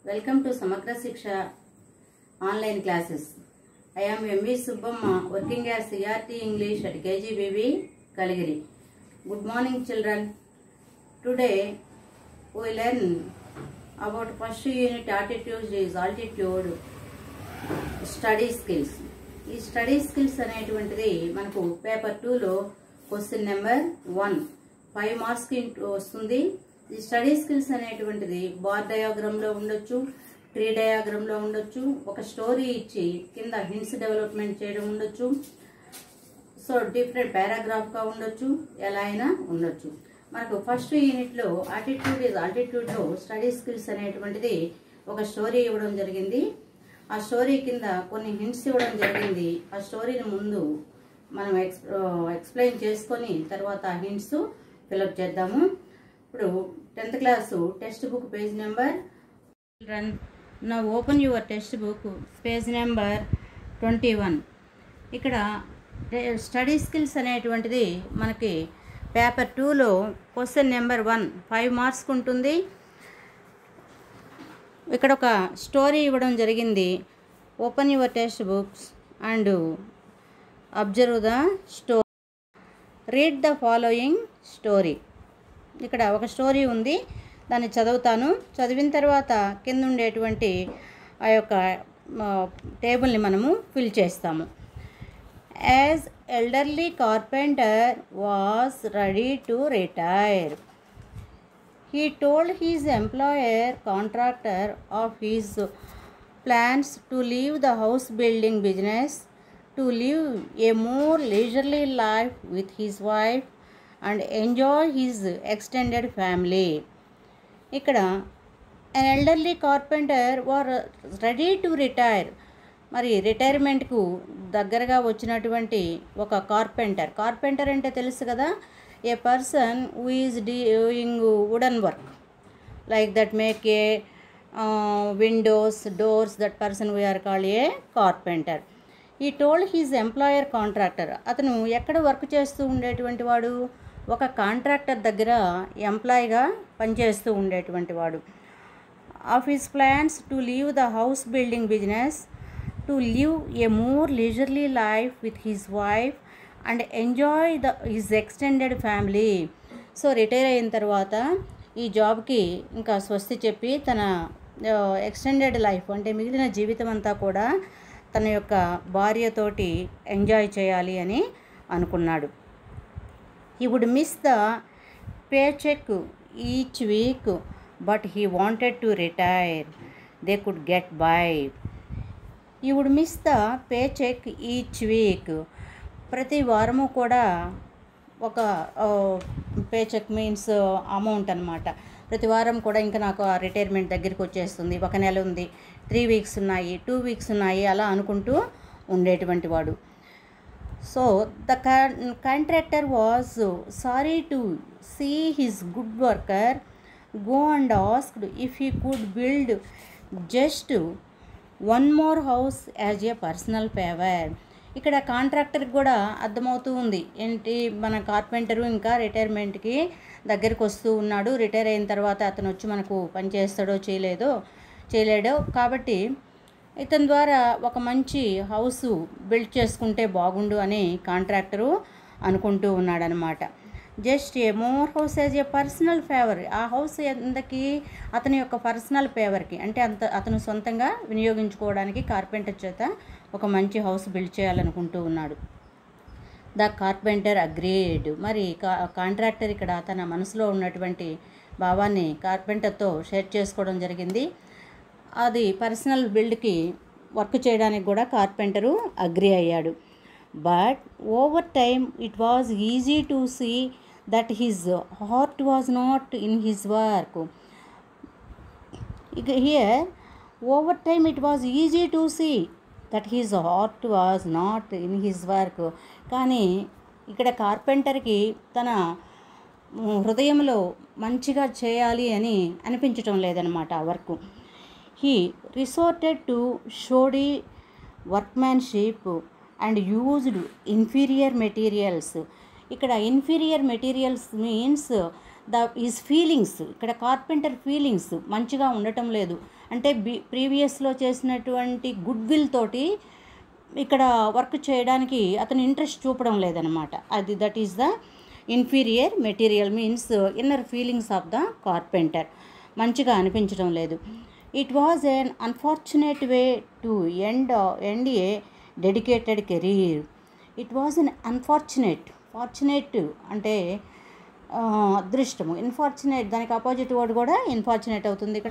Welcome to Samagra Siksha online classes. I am MV Subbamma working as CRT English at KGBB Kaligiri. Good morning children. Today we learn about first unit attitudes is altitude study skills ఈ study skills అనేటువంటిది మనకు paper టూలో question number one five మార్క్స్కి వస్తుంది ఈ study skills అనేటువంటిది bar డయాగ్రామ్లో ఉండొచ్చు ట్రీ డయాగ్రామ్లో ఉండొచ్చు ఒక స్టోరీ ఇచ్చి కింద హింట్స్ డెవలప్మెంట్ చేయడం ఉండొచ్చు సో డిఫరెంట్ పారాగ్రాఫ్గా ఉండొచ్చు ఎలా అయినా ఉండొచ్చు మనకు ఫస్ట్ యూనిట్లో ఆటిట్యూడ్ ఇస్ ఆల్టిట్యూడ్లో స్టడీ స్కిల్స్ అనేటువంటిది ఒక స్టోరీ ఇవ్వడం జరిగింది ఆ స్టోరీ కింద కొన్ని హింట్స్ ఇవ్వడం జరిగింది ఆ స్టోరీని ముందు మనం ఎక్స్ ఎక్స్ప్లెయిన్ చేసుకొని తర్వాత ఆ హింట్స్ ఫిలప్ చేద్దాము ఇప్పుడు tenth class text book page number రన్ నా open your text book page number twenty one ఇక్కడ స్టడీ స్కిల్స్ అనేటువంటిది మనకి పేపర్ టూలో క్వశ్చన్ నెంబర్ వన్ ఫైవ్ మార్క్స్కి ఉంటుంది ఇక్కడ ఒక స్టోరీ ఇవ్వడం జరిగింది open your text books and observe the story read the following story ఇక్కడ ఒక స్టోరీ ఉంది దాన్ని చదువుతాను చదివిన తర్వాత కింద ఉండేటువంటి ఆ యొక్క టేబుల్ని మనము ఫిల్ చేస్తాము as elderly carpenter was ready to retire He told his employer contractor of his plans to leave the house building business to live a more leisurely life with his wife and enjoy his extended family. ఇక్కడ an elderly carpenter were ready to retire మరి రిటైర్మెంట్కు దగ్గరగా వచ్చినటువంటి ఒక carpenter carpenter అంటే తెలుసు కదా a person who is doing wooden work like that make a windows doors that person we are call a carpenter he told his employer contractor అతను ఎక్కడ వర్క్ చేస్తూ ఉండేటువంటి వాడు ఒక కాంట్రాక్టర్ దగ్గర ఎంప్లాయీగా పనిచేస్తూ ఉండేటువంటి వాడు of his plans to leave the house building business to live a more leisurely life with his wife and enjoy the his extended family so retire అయిన తర్వాత ఈ జాబ్కి ఇంకా స్వస్తి చెప్పి తన ఎక్స్టెండెడ్ లైఫ్ అంటే మిగిలిన జీవితం అంతా కూడా తన యొక్క భార్యతోటి ఎంజాయ్ చేయాలి అని అనుకున్నాడు he would miss the paycheck each week but he wanted to retire they could get by you would miss the paycheck each week ప్రతి వారము కూడా ఒక పే చెక్ మీన్స్ అమౌంట్ అనమాట ప్రతి వారం కూడా ఇంకా నాకు ఆ రిటైర్మెంట్ దగ్గరికి వచ్చేస్తుంది ఒక నెల ఉంది త్రీ వీక్స్ ఉన్నాయి టూ వీక్స్ ఉన్నాయి అలా అనుకుంటూ ఉండేటువంటి వాడు so the contractor was sorry to see his good worker go and asked if he could build just one more house as a personal favour ఇక్కడ కాంట్రాక్టర్కి కూడా అర్థమవుతూ ఉంది ఏంటి మన కార్పెంటరు ఇంకా రిటైర్మెంట్కి దగ్గరికి వస్తూ ఉన్నాడు రిటైర్ అయిన తర్వాత అతను వచ్చి మనకు పని చేస్తాడో చేయలేదో చేయలేడో కాబట్టి ఇతని ద్వారా ఒక మంచి హౌస్ బిల్డ్ చేసుకుంటే బాగుండు అని కాంట్రాక్టరు అనుకుంటూ ఉన్నాడనమాట just a more house as a personal favour ఆ హౌస్ ఎంతకి అతని యొక్క పర్సనల్ ఫేవర్కి అంటే అంత అతను సొంతంగా వినియోగించుకోవడానికి కార్పెంటర్ చేత ఒక మంచి హౌస్ బిల్డ్ చేయాలనుకుంటూ ఉన్నాడు ద కార్పెంటర్ అగ్రేడ్ మరి కా కాంట్రాక్టర్ ఇక్కడ తన మనసులో ఉన్నటువంటి భావాన్ని కార్పెంటర్తో షేర్ చేసుకోవడం జరిగింది అది పర్సనల్ బిల్డ్కి వర్క్ చేయడానికి కూడా కార్పెంటరు అగ్రి అయ్యాడు but over time it was easy to see that his heart was not in his work ఇక here over time it was easy to see that his heart was not in his work కానీ ఇక్కడ కార్పెంటర్కి తన హృదయంలో మంచిగా చేయాలి అని అనిపించటం లేదనమాట ఆ work he resorted to shoddy workmanship and used inferior materials ఇక్కడ inferior materials means the is feelings ఇక్కడ కార్పెంటర్ ఫీలింగ్స్ మంచిగా ఉండటం లేదు అంటే బి ప్రీవియస్లో చేసినటువంటి గుడ్ విల్ తోటి ఇక్కడ వర్క్ చేయడానికి అతను ఇంట్రెస్ట్ చూపడం లేదనమాట అది that is the inferior material means inner feelings of the carpenter మంచిగా అనిపించడం లేదు it was an unfortunate way to end end a dedicated career it was un unfortunate fortunate అంటే ఆ, అదృష్టము ఇన్ఫార్చునేట్ దానికి అపోజిట్ వర్డ్ కూడా ఇన్ఫార్చునేట్ అవుతుంది ఇక్కడ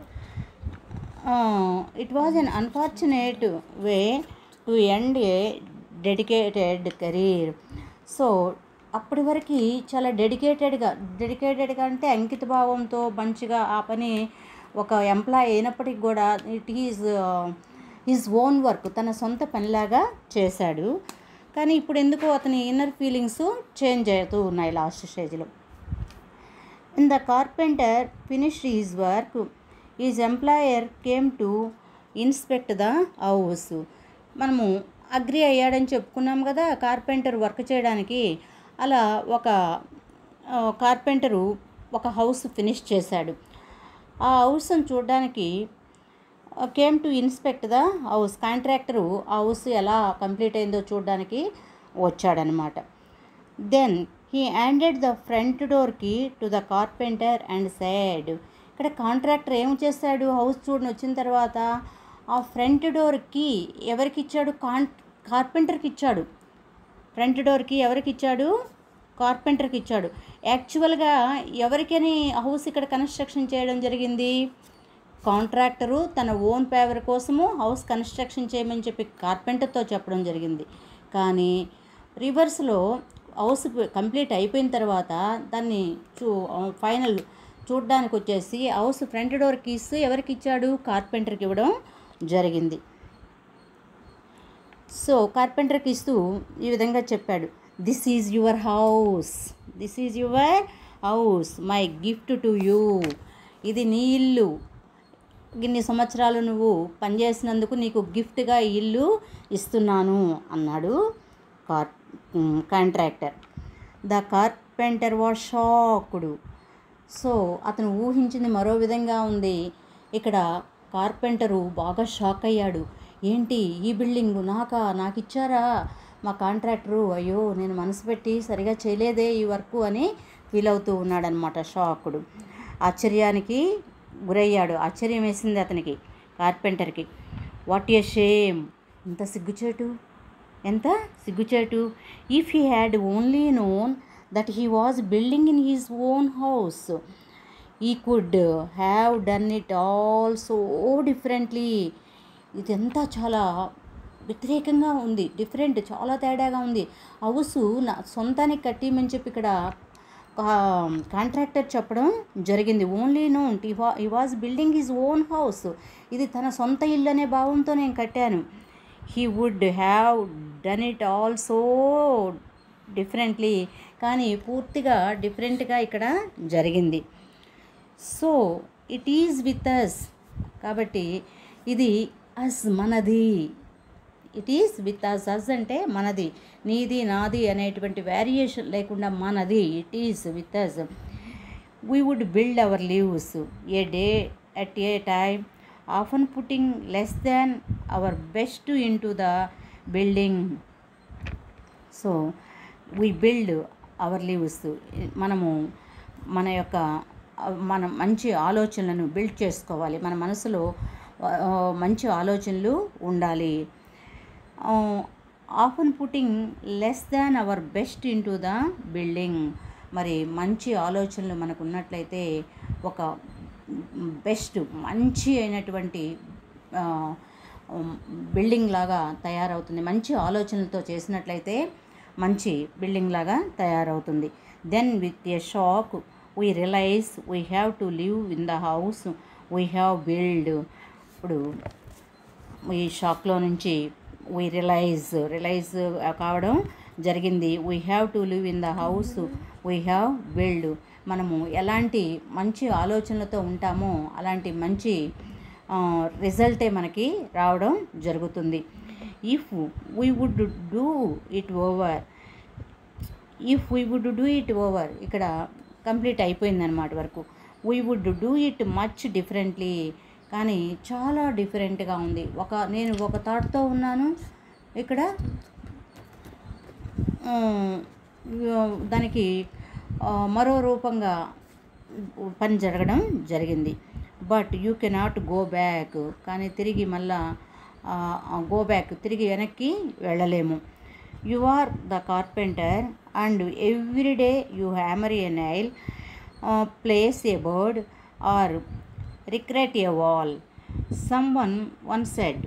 it was un unfortunate way to end a dedicated career so అప్పటి వరకు చాలా డెడికేటెడ్గా డెడికేటెడ్గా అంటే అంకిత భావంతో మంచిగా ఆ పని ఒక ఎంప్లాయ్ అయినప్పటికి కూడా it is his own work తన సొంత పనిలాగా చేశాడు కానీ ఇప్పుడు ఎందుకో అతని ఇన్నర్ ఫీలింగ్స్ చేంజ్ అవుతూ ఉన్నాయి లాస్ట్ స్టేజ్లో in the carpenter finished his work his employer came to inspect the house మనము అగ్రి అయ్యాడని చెప్పుకున్నాం కదా కార్పెంటర్ వర్క్ చేయడానికి అలా ఒక ఆ, కార్పెంటరు ఒక హౌస్ ఫినిష్ చేశాడు ఆ హౌస్ని చూడడానికి came to inspect the house contractor ఆ హౌస్ ఎలా కంప్లీట్ అయిందో చూడడానికి వచ్చాడనమాట then he handed the front డోర్కి to the carpenter and said ఇక్కడ కాంట్రాక్టర్ ఏం చేశాడు హౌస్ చూడని వచ్చిన తర్వాత ఆ ఫ్రంట్ డోర్కి ఎవరికి ఇచ్చాడు కాన్ కార్పెంటర్కి ఇచ్చాడు ఫ్రంట్ డోర్కి ఎవరికి ఇచ్చాడు కార్పెంటర్కి ఇచ్చాడు యాక్చువల్గా ఎవరికని హౌస్ ఇక్కడ కన్స్ట్రక్షన్ చేయడం జరిగింది కాంట్రాక్టరు తన ఓన్ ఫేవర్ కోసము హౌస్ కన్స్ట్రక్షన్ చేయమని చెప్పి కార్పెంటర్తో చెప్పడం జరిగింది కానీ రివర్స్లో హౌస్ కంప్లీట్ అయిపోయిన తర్వాత దాన్ని చూ ఫైనల్ చూడ్డానికి వచ్చేసి హౌస్ ఫ్రంట్ డోర్ కీస్ ఎవరికి ఇచ్చాడు కార్పెంటర్కి ఇవ్వడం జరిగింది సో కార్పెంటర్కి ఇస్తూ ఈ విధంగా చెప్పాడు this is your house this is your house my gift to you ఇది నీ ఇల్లు ఇన్ని సంవత్సరాలు నువ్వు పనిచేసినందుకు నీకు గిఫ్ట్గా ఈ ఇల్లు ఇస్తున్నాను అన్నాడు car contractor the carpenter was shocked so అతను ఊహించింది మరో విధంగా ఉంది ఇక్కడ కార్పెంటరు బాగా షాక్ అయ్యాడు ఏంటి ఈ బిల్డింగ్ నాకా నాకు ఇచ్చారా మా కాంట్రాక్టరు అయ్యో నేను మనసు పెట్టి సరిగా చేయలేదే ఈ వర్క్ అని ఫీల్ అవుతూ ఉన్నాడనమాట షాకుడు ఆశ్చర్యానికి గురయ్యాడు ఆశ్చర్యం వేసింది అతనికి కార్పెంటర్కి వాట్ ఏ షేమ్ ఇంత సిగ్గుచేటు ఎంత సిగ్గుచేటు if he had only known that he was building in his own house he could have done it all so differently ఇదంతా చాలా వ్యతిరేకంగా ఉంది డిఫరెంట్ చాలా తేడాగా ఉంది హౌస్ నా సొంతానికి కట్టిమని చెప్పి ఇక్కడ కాంట్రాక్టర్ చెప్పడం జరిగింది ఓన్లీ నోన్ ఈ was building his own house ఇది తన సొంత ఇల్లు అనే భావంతో నేను కట్టాను he would have done it also differently కానీ పూర్తిగా డిఫరెంట్గా ఇక్కడ జరిగింది so it is with us కాబట్టి ఇది అస్ మనది it is with us us అంటే మనది నీది నాది అనేటువంటి వేరియేషన్ లేకుండా మనది it is with us we would build our lives a day at a time often putting less than our best into the building so we build our lives మనము మన యొక్క మన మంచి ఆలోచనలను బిల్డ్ చేసుకోవాలి మన మనసులో ఆ, మంచి ఆలోచనలు ఉండాలి often putting less than our best into the building మరి మంచి ఆలోచనలు మనకు ఉన్నట్లయితే ఒక బెస్ట్ మంచి అయినటువంటి ఆ, బిల్డింగ్ లాగా తయారవుతుంది మంచి ఆలోచనలతో చేసినట్లయితే మంచి బిల్డింగ్ లాగా తయారవుతుంది then with a shock we realize we have to live in the house we have build ఇప్పుడు ఈ షాక్లో నుంచి వీ రియలైజ్ రియలైజ్ కావడం జరిగింది we have to live in the house we have build మనము ఎలాంటి మంచి ఆలోచనలతో ఉంటామో అలాంటి మంచి రిజల్టే మనకి రావడం జరుగుతుంది if we would do it over if we would do it over ఇక్కడ కంప్లీట్ అయిపోయింది అనమాట వరకు we would do it much differently కానీ చాలా డిఫరెంట్గా ఉంది ఒక నేను ఒక థాట్తో ఉన్నాను ఇక్కడ ఆ, దానికి ఆ, మరో రూపంగా పని జరగడం జరిగింది but you cannot go back కానీ తిరిగి మళ్ళా గో బ్యాక్ తిరిగి వెనక్కి వెళ్ళలేము you are the carpenter and every day you hammer a nail place a board or erect a wall someone one said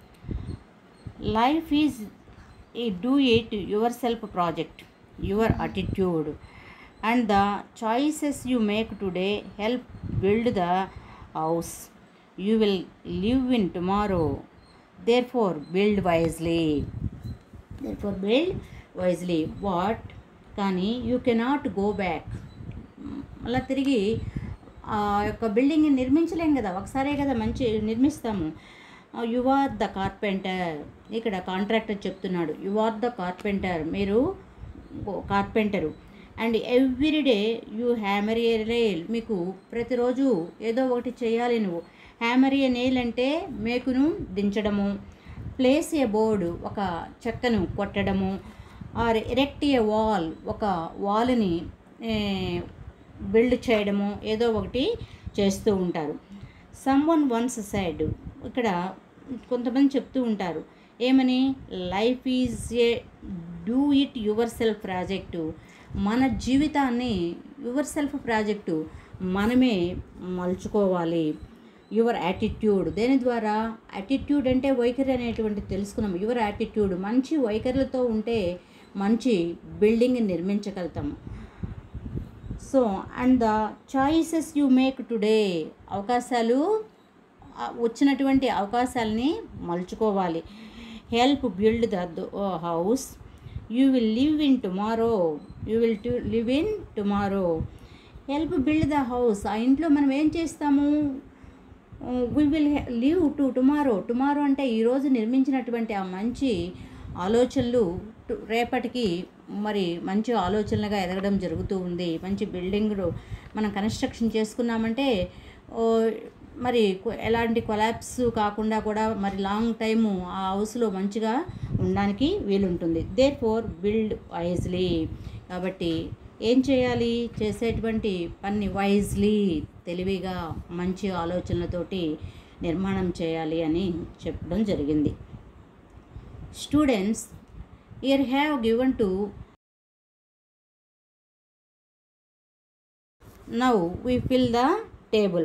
life is a do it yourself project your attitude and the choices you make today help build the house you will live in tomorrow therefore build wisely therefore build wisely what కానీ you cannot go back మళ్ళీ తిరిగి ఆ యొక్క బిల్డింగ్ని నిర్మించలేం కదా ఒకసారే కదా మంచి నిర్మిస్తాము యు ఆర్ ద కార్పెంటర్ ఇక్కడ కాంట్రాక్టర్ చెప్తున్నాడు యు ఆర్ ద కార్పెంటర్ మీరు carpenter and every day you hammer a nail మీకు ప్రతిరోజు ఏదో ఒకటి చేయాలి నువ్వు హ్యామర్ ఏ నెయిల్ అంటే మేకును దించడము ప్లేస్ ఏ బోర్డు ఒక చెక్కను కొట్టడము ఆర్ ఎరెక్ట్ ఏ వాల్ ఒక వాల్ని బిల్డ్ చేయడము ఏదో ఒకటి చేస్తూ ఉంటారు సమ్ వన్ వన్స్ సైడ్ ఇక్కడ కొంతమంది చెప్తూ ఉంటారు ఏమని life is a do it yourself project మన జీవితాన్ని యువర్ సెల్ఫ్ ప్రాజెక్టు మనమే మలుచుకోవాలి యువర్ యాటిట్యూడ్ దేని ద్వారా యాటిట్యూడ్ అంటే వైఖరి అనేటువంటి తెలుసుకున్నాము యువర్ యాటిట్యూడ్ మంచి వైఖరులతో ఉంటే మంచి బిల్డింగ్ నిర్మించగలుగుతాము so and the choices you make today అవకాశాలు ఆ, వచ్చినటువంటి అవకాశాలని మలుచుకోవాలి help build the house you will live in tomorrow you will to live in tomorrow help build the house ఆ ఇంట్లో మనం ఏం చేస్తాము we will live to tomorrow tomorrow అంటే ఈరోజు నిర్మించినటువంటి ఆ మంచి ఆలోచనలు టు- రేపటికి మరి మంచి ఆలోచనలుగా ఎదగడం జరుగుతూ ఉంది మంచి బిల్డింగ్ మనం కన్స్ట్రక్షన్ చేసుకున్నామంటే ఓ, మరి కొ- ఎలాంటి కొలాప్స్ కాకుండా కూడా మరి లాంగ్ టైము ఆ హౌస్లో మంచిగా ఉండడానికి వీలుంటుంది దే ఫోర్ బిల్డ్ వైజ్లీ కాబట్టి ఏం చేయాలి చేసేటువంటి పని వైజ్లీ తెలివిగా మంచి ఆలోచనలతోటి నిర్మాణం చేయాలి అని చెప్పడం జరిగింది students here have given to now we fill the table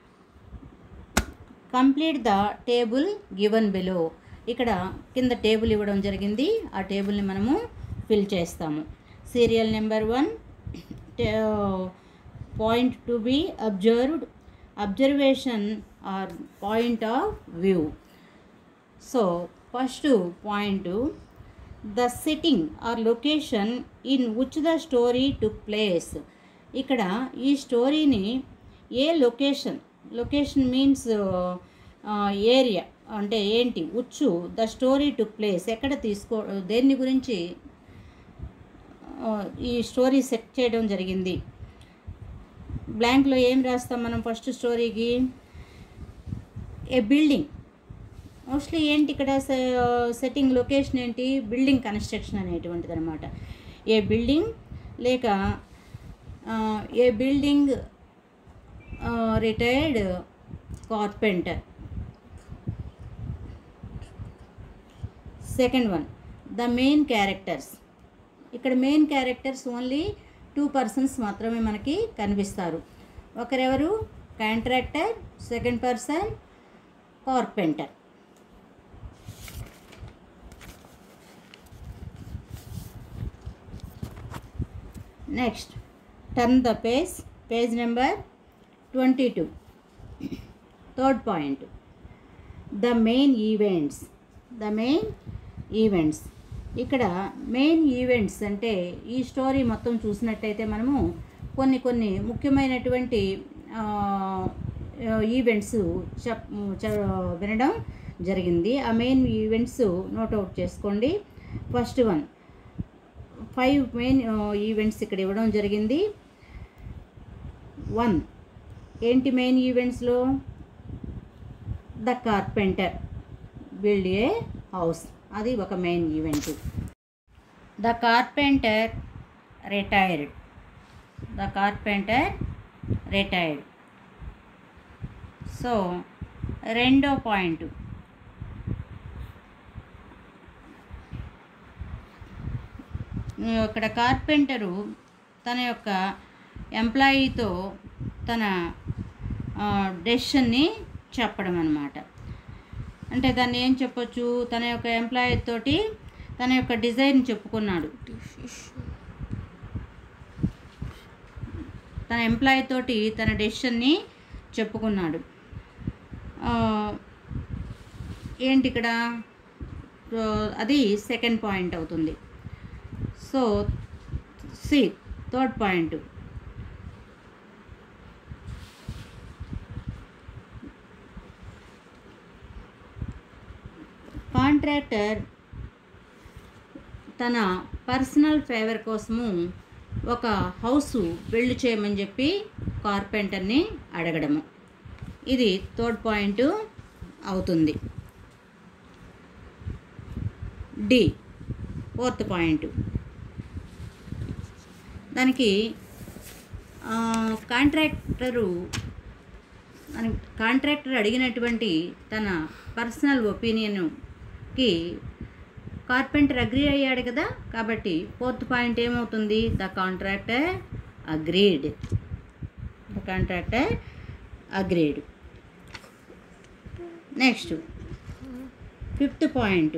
complete the table given below ఇక్కడ కింద టేబుల్ ఇవ్వడం జరిగింది ఆ టేబుల్ని మనము ఫిల్ చేస్తాము serial number one point to be observed observation or point of view so first point the setting or location in which the story took place ఇక్కడ ఈ స్టోరీని a location location means area అంటే ఏంటి ఉచ్చు the story took place ఎక్కడ తీసుకో దేన్ని గురించి ఆ, ఈ స్టోరీ సెట్ చేయడం జరిగింది బ్లాంక్లో ఏం రాస్తాం మనం ఫస్ట్ స్టోరీకి ఏ బిల్డింగ్ మోస్ట్లీ ఏంటి ఇక్కడ సెట్టింగ్ లొకేషన్ ఏంటి బిల్డింగ్ కన్స్ట్రక్షన్ అనేటువంటిది అనమాట ఏ బిల్డింగ్ లేక ఆ, a building retired carpenter second one the main characters ఇక్కడ main characters only two persons మాత్రమే మనకి కనిపిస్తారు ఒకరెవరు contractor second person carpenter next turn the page page number twenty two third point the main events the main events ఇక్కడ main events అంటే ఈ story మొత్తం చూసినట్టయితే మనము కొన్ని కొన్ని ముఖ్యమైనటువంటి ఈవెంట్స్ చెప్ చ- వినడం జరిగింది ఆ మెయిన్ ఈవెంట్స్ నోట్ అవుట్ చేసుకోండి first one five main events ఇక్కడ ఇవ్వడం జరిగింది వన్ ఏంటి మెయిన్ ఈవెంట్స్లో the carpenter build a house అది ఒక main event the carpenter retired the carpenter retired so రెండో పాయింట్ ఇక్కడ కార్పెంటరు తన యొక్క ఎంప్లాయీతో తన డెసిషన్ని చెప్పడం అనమాట అంటే దాన్ని ఏం చెప్పొచ్చు తన యొక్క ఎంప్లాయీ తోటి తన యొక్క డిజైన్ చెప్పుకున్నాడు తన ఎంప్లాయీ తోటి తన డెసిషన్ని చెప్పుకున్నాడు ఆ, ఏంటి ఇక్కడ సో, అది సెకండ్ పాయింట్ అవుతుంది so C third point contractor తన పర్సనల్ ఫేవర్ కోసము ఒక హౌస్ బిల్డ్ చేయమని చెప్పి కార్పెంటర్ని అడగడము ఇది థర్డ్ పాయింట్ అవుతుంది డి ఫోర్త్ పాయింట్ దానికి ఆ, కాంట్రాక్టరు దానికి కాంట్రాక్టర్ అడిగినటువంటి తన పర్సనల్ ఒపీనియన్కి కార్పెంటర్ అగ్రీ అయ్యాడు కదా కాబట్టి ఫోర్త్ పాయింట్ ఏమవుతుంది the contractor agreed the contractor agreed next fifth point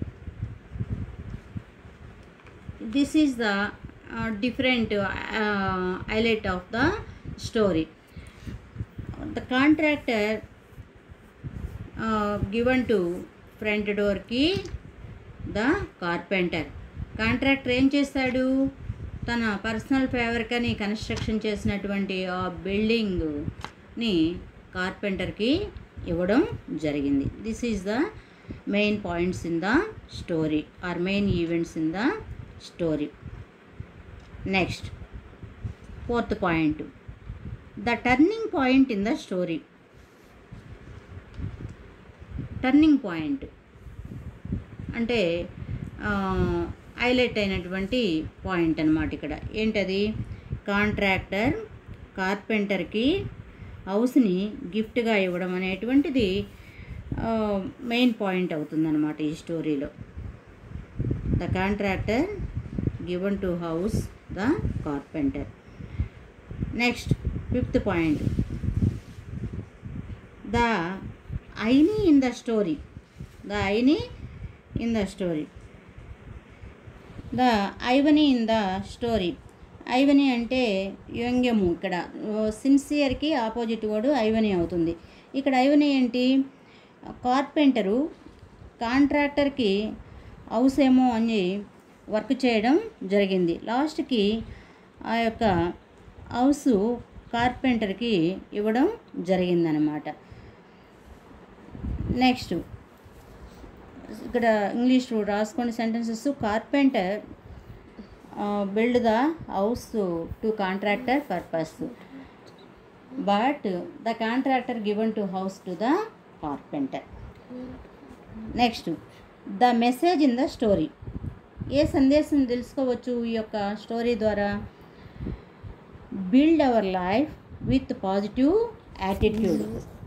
this is the different highlight of the story the contractor uh, given to front door కి the carpenter contractor ఏం చేస్తాడు తన personal ఫేవర్కని construction చేసినటువంటి ఆ బిల్డింగ్ని కార్పెంటర్కి ఇవ్వడం జరిగింది this is the main points in the story or main events in the story next fourth point the turning point in the story turning point అంటే హైలైట్ అయినటువంటి పాయింట్ అనమాట ఇక్కడ ఏంటది కాంట్రాక్టర్ కార్పెంటర్కి హౌస్ని గిఫ్ట్గా ఇవ్వడం అనేటువంటిది మెయిన్ పాయింట్ అవుతుందన్నమాట ఈ స్టోరీలో the contractor given to house the carpenter next fifth point the irony in the story the irony in the story the irony in the story irony అంటే వ్యంగ్యము ఇక్కడ సిన్సియర్కి ఆపోజిట్ వర్డ్ ఐవని అవుతుంది ఇక్కడ ఐవని ఏంటి కార్పెంటరు కాంట్రాక్టర్కి హౌస్ ఏమో అని వర్క్ చేయడం జరిగింది లాస్ట్కి ఆ యొక్క హౌస్ కార్పెంటర్కి ఇవ్వడం జరిగిందనమాట నెక్స్ట్ ఇక్కడ ఇంగ్లీష్ రాసుకోండి sentences carpenter build the house to contractor purpose but the contractor given to house to the carpenter next the message in the story a సందేశం తెలుసుకోవచ్చు ఈ యొక్క స్టోరీ ద్వారా build our life with positive attitude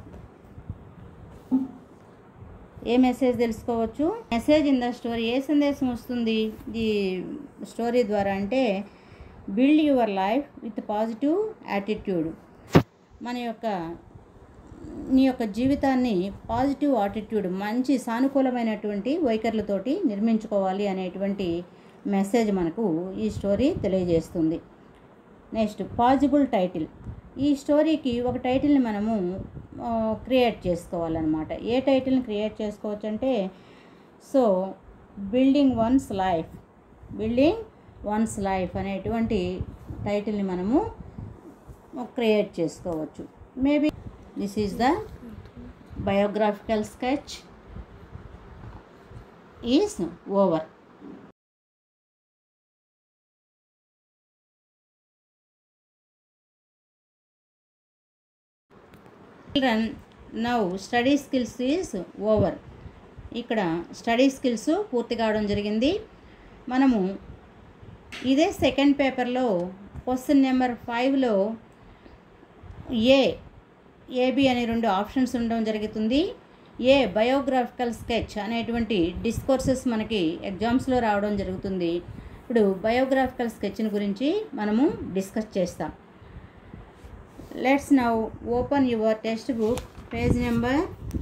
a message తెలుసుకోవచ్చు message in the story a సందేశం వస్తుంది ఈ story ద్వారా అంటే build your life with positive attitude మన యొక్క నీ యొక్క జీవితాన్ని పాజిటివ్ ఆటిట్యూడ్ మంచి సానుకూలమైనటువంటి వైఖరులతోటి నిర్మించుకోవాలి అనేటువంటి మెసేజ్ మనకు ఈ స్టోరీ తెలియజేస్తుంది నెక్స్ట్ పాజిబుల్ టైటిల్ ఈ స్టోరీకి ఒక టైటిల్ని మనము ఆ, క్రియేట్ చేసుకోవాలన్నమాట ఏ టైటిల్ని క్రియేట్ చేసుకోవచ్చు అంటే so building one's life building one's life అనేటువంటి టైటిల్ని మనము క్రియేట్ చేసుకోవచ్చు maybe this is the biographical sketch is over Children, now study skills is over ఇక్కడ స్టడీ స్కిల్స్ పూర్తి కావడం జరిగింది మనము ఇదే సెకండ్ పేపర్లో క్వశ్చన్ నెంబర్ ఫైవ్లో ఏ ఏబి అనే రెండు ఆప్షన్స్ ఉండడం జరుగుతుంది ఏ బయోగ్రాఫికల్ స్కెచ్ అనేటువంటి డిస్కోర్సెస్ మనకి ఎగ్జామ్స్లో రావడం జరుగుతుంది ఇప్పుడు బయోగ్రాఫికల్ స్కెచ్ని గురించి మనము డిస్కస్ చేస్తాం let's now open your text book page number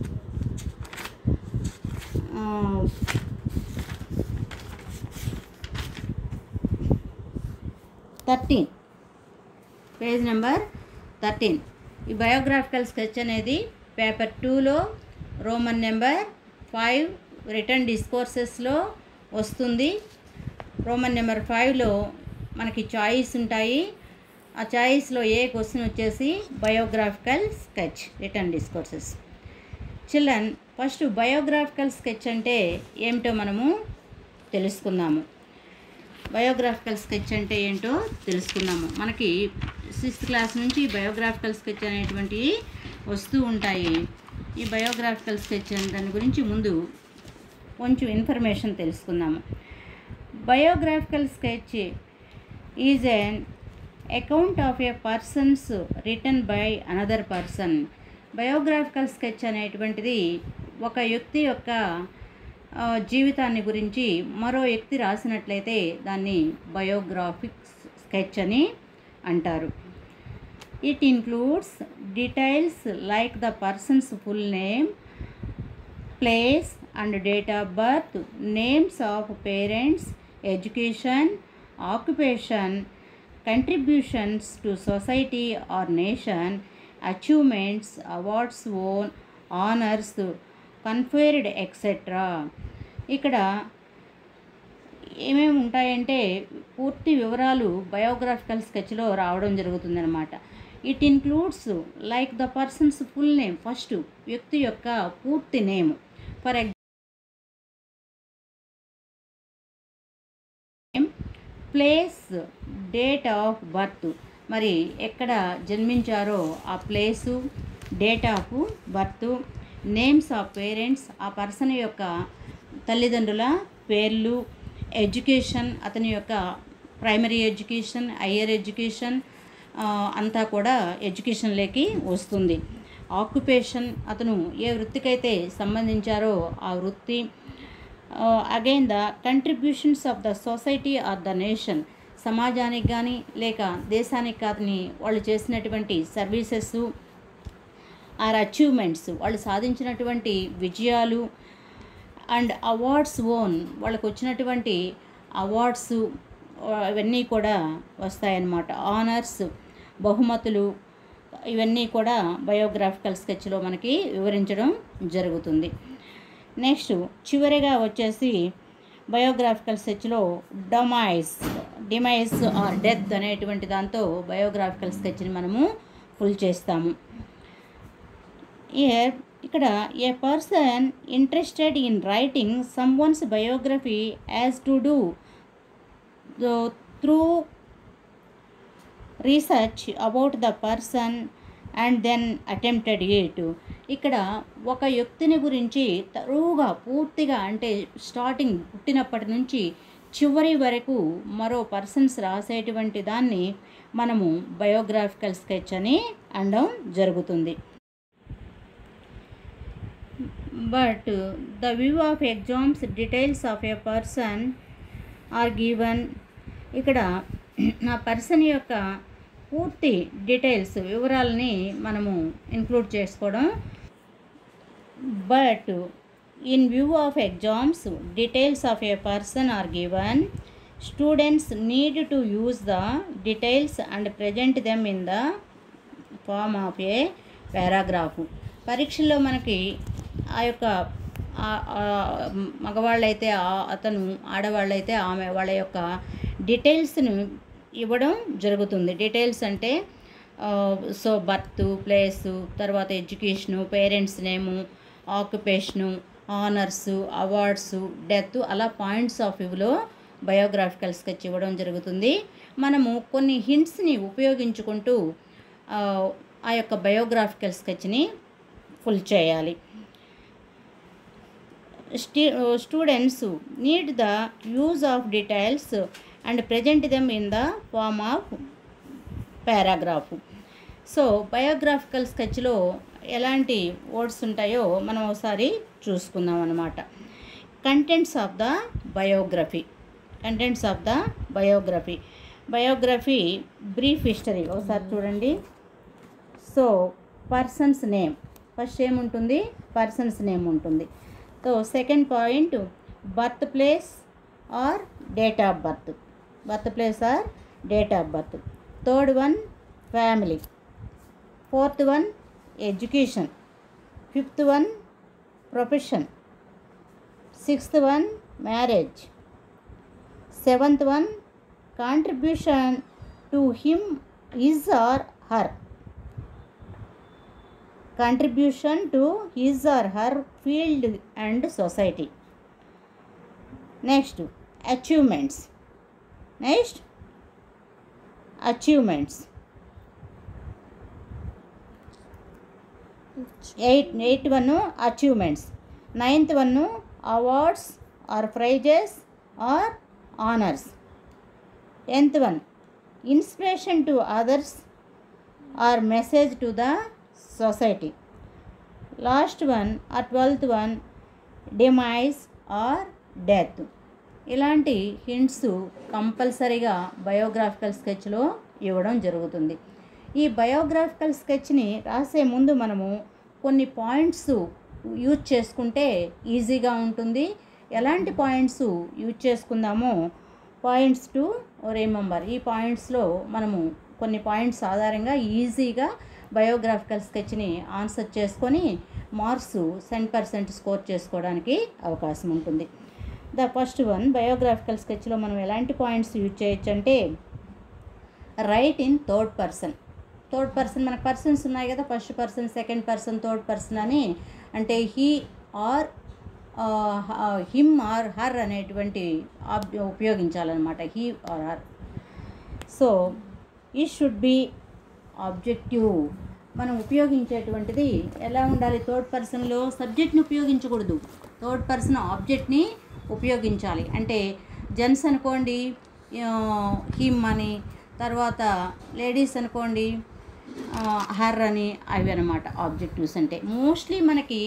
thirteen page number thirteen ఈ బయోగ్రాఫికల్ స్కెచ్ అనేది పేపర్ టూలో రోమన్ నెంబర్ ఫైవ్ రిటర్న్ డిస్కోర్సెస్లో వస్తుంది రోమన్ నెంబర్ ఫైవ్లో మనకి చాయిస్ ఉంటాయి ఆ చాయిస్లో ఏ క్వశ్చన్ వచ్చేసి biographical sketch written discourses children first biographical sketch అంటే ఏమిటో మనము తెలుసుకుందాము బయోగ్రాఫికల్ స్కెచ్ అంటే ఏంటో తెలుసుకున్నాము మనకి సిక్స్త్ క్లాస్ నుంచి బయోగ్రాఫికల్ స్కెచ్ అనేటువంటివి వస్తూ ఉంటాయి ఈ బయోగ్రాఫికల్ స్కెచ్ అనే దాని గురించి ముందు కొంచెం ఇన్ఫర్మేషన్ తెలుసుకుందాము biographical sketch is an account of a person's written by another person biographical sketch అనేటువంటిది ఒక వ్యక్తి యొక్క ఆ, జీవితాన్ని గురించి మరో వ్యక్తి రాసినట్లయితే దాన్ని బయోగ్రాఫిక్ స్కెచ్ అని అంటారు it includes details like the person's full name place and date of birth names of parents education occupation contributions to society or nation achievements awards on honours conferred etcetera ఇక్కడ ఏమేమి ఉంటాయంటే పూర్తి వివరాలు biographical స్కెచ్లో రావడం జరుగుతుందన్నమాట it includes like the person's full name first వ్యక్తి యొక్క పూర్తి name for place date of birth మరి ఎక్కడ జన్మించారో ఆ place date of birth names of parents ఆ పర్సన్ యొక్క తల్లిదండ్రుల పేర్లు ఎడ్యుకేషన్ అతని యొక్క ప్రైమరీ ఎడ్యుకేషన్ హయ్యర్ ఎడ్యుకేషన్ ఆ, అంతా కూడా ఎడ్యుకేషన్లోకి వస్తుంది ఆక్యుపేషన్ అతను ఏ వృత్తికైతే సంబంధించారో ఆ వృత్తి again the contributions of the society or the nation సమాజానికి కానీ లేక దేశానికి కానీ వాళ్ళు చేసినటువంటి సర్వీసెస్ ఆర్ అచీవ్మెంట్స్ వాళ్ళు సాధించినటువంటి విజయాలు అండ్ అవార్డ్స్ ఓన్ వాళ్ళకు వచ్చినటువంటి అవార్డ్స్ ఇవన్నీ కూడా వస్తాయన్నమాట ఆనర్స్ బహుమతులు ఇవన్నీ కూడా బయోగ్రాఫికల్ స్కెచ్లో మనకి వివరించడం జరుగుతుంది నెక్స్ట్ చివరిగా వచ్చేసి బయోగ్రాఫికల్ స్కెచ్లో డొమైస్ డిమైస్ ఆర్ డెత్ అనేటువంటి దాంతో బయోగ్రాఫికల్ స్కెచ్ని మనము ఫుల్ చేస్తాము ఇయర్ ఇక్కడ a person interested in writing someone's biography has to do through research about the person and then attempted it ఇక్కడ ఒక వ్యక్తిని గురించి తరువుగా పూర్తిగా అంటే స్టార్టింగ్ పుట్టినప్పటి నుంచి చివరి వరకు మరో పర్సన్స్ రాసేటువంటి దాన్ని మనము బయోగ్రాఫికల్ స్కెచ్ అని అనడం జరుగుతుంది but the view of exams details of a person are given ఇక్కడ ఆ పర్సన్ యొక్క పూర్తి డీటెయిల్స్ వివరాలని మనము ఇంక్లూడ్ చేసుకోవడం but in view of exams details of a person are given students need to use the details and present them in the form of a paragraph పరీక్షల్లో మనకి ఆ యొక్క ఆ- ఆ మగవాళ్ళైతే ఆ- అతను ఆడవాళ్ళైతే ఆమె వాళ్ళ యొక్క డీటెయిల్స్ను ఇవ్వడం జరుగుతుంది డీటెయిల్స్ అంటే సో బర్త్ ప్లేసు తర్వాత education parents name occupation honours awards death అలా పాయింట్స్ ఆఫ్ వ్యూలో బయోగ్రాఫికల్ స్కెచ్ ఇవ్వడం జరుగుతుంది మనము కొన్ని హింట్స్ని ఉపయోగించుకుంటూ ఆ, ఆ యొక్క బయోగ్రాఫికల్ స్కెచ్ని ఫుల్ చేయాలి students need the use of details and present them in the form of paragraph so biographical స్కెచ్లో ఎలాంటి వర్డ్స్ ఉంటాయో మనం ఒకసారి చూసుకుందాం అనమాట contents of the biography contents of the biography biography brief history ఒకసారి చూడండి సో పర్సన్స్ నేమ్ ఫస్ట్ ఏముంటుంది పర్సన్స్ నేమ్ ఉంటుంది so second point birth place or date of birth birth place or date of birth third one family fourth one education fifth one profession sixth one marriage seventh one contribution to him is or her contribution to his or her field and society next achievements next achievements eight eight one achievements ninth one awards or prizes or honours tenth one inspiration to others or message to the society last one ఆ twelfth one demise or death ఇలాంటి hints కంపల్సరీగా biographical స్కెచ్లో ఇవ్వడం జరుగుతుంది ఈ biographical స్కెచ్ని రాసే ముందు మనము కొన్ని పాయింట్స్ యూజ్ చేసుకుంటే ఈజీగా ఉంటుంది ఎలాంటి పాయింట్స్ యూజ్ చేసుకుందామో పాయింట్స్ టు రిమెంబర్ ఈ పాయింట్స్లో మనము కొన్ని పాయింట్స్ ఆధారంగా ఈజీగా బయోగ్రాఫికల్ స్కెచ్ని ఆన్సర్ చేసుకొని మార్క్స్ సెంట్ పర్సెంట్ స్కోర్ చేసుకోవడానికి అవకాశం ఉంటుంది ద ఫస్ట్ వన్ బయోగ్రాఫికల్ స్కెచ్లో మనం ఎలాంటి పాయింట్స్ యూజ్ చేయొచ్చు అంటే write in third person third person మనకు పర్సన్స్ ఉన్నాయి కదా first person second person third person అని అంటే he or him or her అనేటువంటి ఆబ్ ఉపయోగించాలన్నమాట హీ ఆర్ హర్ సో ఈ షుడ్ బి ఆబ్జెక్టివ్ మనం ఉపయోగించేటువంటిది ఎలా ఉండాలి థర్డ్ పర్సన్లో సబ్జెక్ట్ని ఉపయోగించకూడదు థర్డ్ పర్సన్ ఆబ్జెక్ట్ని ఉపయోగించాలి అంటే జెంట్స్ అనుకోండి హిమ్ అని తర్వాత లేడీస్ అనుకోండి హర్ అని అవి అనమాట ఆబ్జెక్టివ్స్ అంటే మోస్ట్లీ మనకి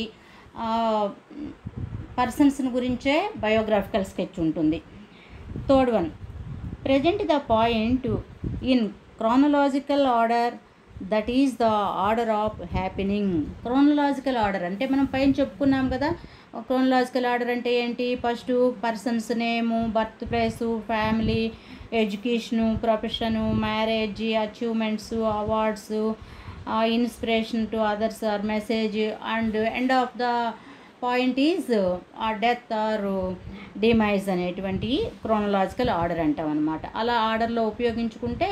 పర్సన్స్ గురించే బయోగ్రాఫికల్ స్కెచ్ ఉంటుంది third one present the point in chronological order that is the order of happening chronological order అంటే మనం పైన చెప్పుకున్నాం కదా క్రోనలాజికల్ ఆర్డర్ అంటే ఏంటి first persons name birth place family education profession marriage achievements awards inspiration to others or message and end of the point is a death or demise అనేటువంటి chronological order అంటాం అనమాట అలా ఆర్డర్లో ఉపయోగించుకుంటే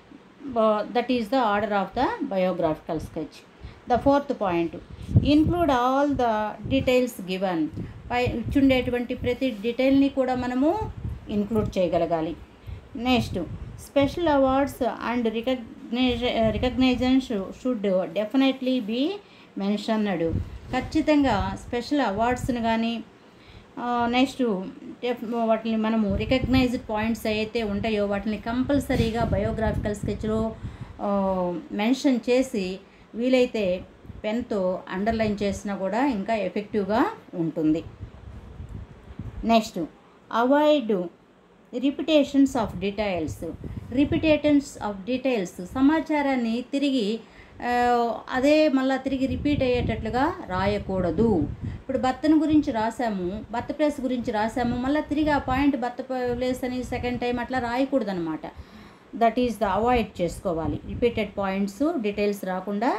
that is the order of the biographical sketch the fourth point include all the details given పై ఇచ్చుండేటువంటి ప్రతి డీటెయిల్ని కూడా మనము ఇన్క్లూడ్ చేయగలగాలి next special awards and recognize recognition should definitely be mentioned ఖచ్చితంగా స్పెషల్ అవార్డ్స్ని కానీ నెక్స్ట్ వాటిని మనము రికగ్నైజ్డ్ పాయింట్స్ అయితే ఉంటాయో వాటిని కంపల్సరీగా బయోగ్రాఫికల్ స్కెచ్లో మెన్షన్ చేసి వీలైతే పెన్తో అండర్లైన్ చేసినా కూడా ఇంకా ఎఫెక్టివ్గా ఉంటుంది next avoid repetitions of details repetitions of details సమాచారాన్ని తిరిగి ఆ, అదే మళ్ళీ తిరిగి రిపీట్ అయ్యేటట్లుగా రాయకూడదు ఇప్పుడు భర్తను గురించి రాసాము భర్త ప్లేస్ గురించి రాసాము మళ్ళీ తిరిగి ఆ పాయింట్ భర్త ప్లేస్ అని సెకండ్ టైం అట్లా రాయకూడదు అనమాట దట్ ఈస్ ద అవాయిడ్ చేసుకోవాలి రిపీటెడ్ పాయింట్స్ డీటెయిల్స్ రాకుండా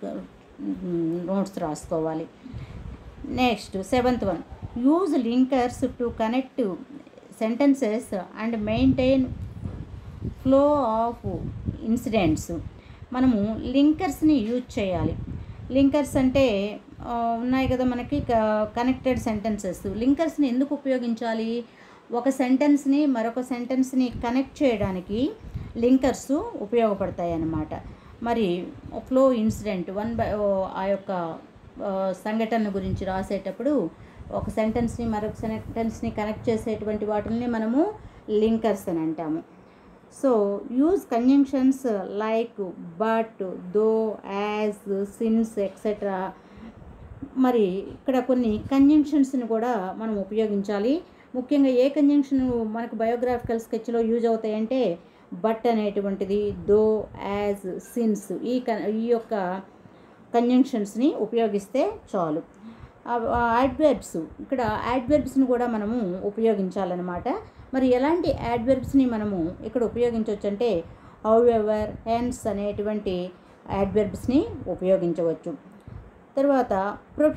నోట్స్ రాసుకోవాలి next seventh one use linkers to connect sentences and maintain flow of incidents మనము లింకర్స్ని యూజ్ చేయాలి లింకర్స్ అంటే ఆ, ఉన్నాయి కదా మనకి కనెక్టెడ్ సెంటెన్సెస్ లింకర్స్ని ఎందుకు ఉపయోగించాలి ఒక సెంటెన్స్ని మరొక సెంటెన్స్ని కనెక్ట్ చేయడానికి లింకర్స్ ఉపయోగపడతాయి అన్నమాట మరి ఫ్లో ఇన్సిడెంట్ వన్ బై ఆ యొక్క ఆ, సంఘటన గురించి రాసేటప్పుడు ఒక సెంటెన్స్ని మరొక సెంటెన్స్ని కనెక్ట్ చేసేటువంటి వాటిని మనము లింకర్స్ అని అంటాము so use conjunctions like but though as since etcetera మరి ఇక్కడ కొన్ని కంజంక్షన్స్ని కూడా మనం ఉపయోగించాలి ముఖ్యంగా ఏ కంజంక్షన్ మనకు బయోగ్రాఫికల్ స్కెచ్లో యూజ్ అవుతాయంటే బట్ అనేటువంటిది దో యాజ్ సిన్స్ ఈ క ఈ యొక్క కంజంక్షన్స్ని ఉపయోగిస్తే చాలు యాడ్వర్బ్స్ ఇక్కడ యాడ్వర్బ్స్ని కూడా మనము ఉపయోగించాలన్నమాట మరి ఎలాంటి యాడ్వర్బ్స్ని మనము ఇక్కడ ఉపయోగించవచ్చు అంటే హౌ ఎవర్ హెన్స్ అనేటువంటి యాడ్వర్బ్స్ని ఉపయోగించవచ్చు తర్వాత ప్రొఫ్